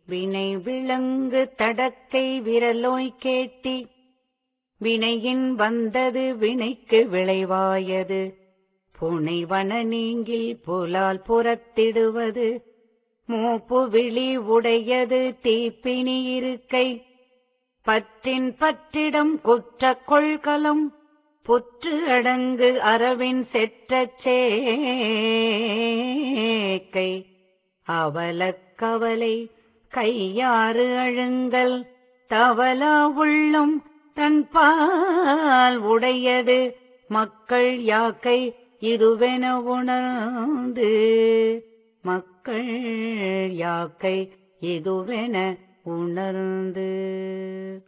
வினை விளங்கு தடக்கை விரலோய் கேட்டி வினையின் வந்தது வினைக்கு விளைவாயது புனைவன நீங்கில் புலால் புறத்திடுவது மூப்பு விழி உடையது தீப்பினி இருக்கை பற்றின் பற்றிடம் குற்ற கொள்கலம் புற்று அடங்கு அரவின் செற்ற சேக்கை அவலக்கவலை கையாறு அழுங்கல் தவலா உள்ளம் தன் பால் உடையது மக்கள் யாக்கை இதுவென உணர்ந்து மக்கள் யாக்கை இதுவென உணர்ந்து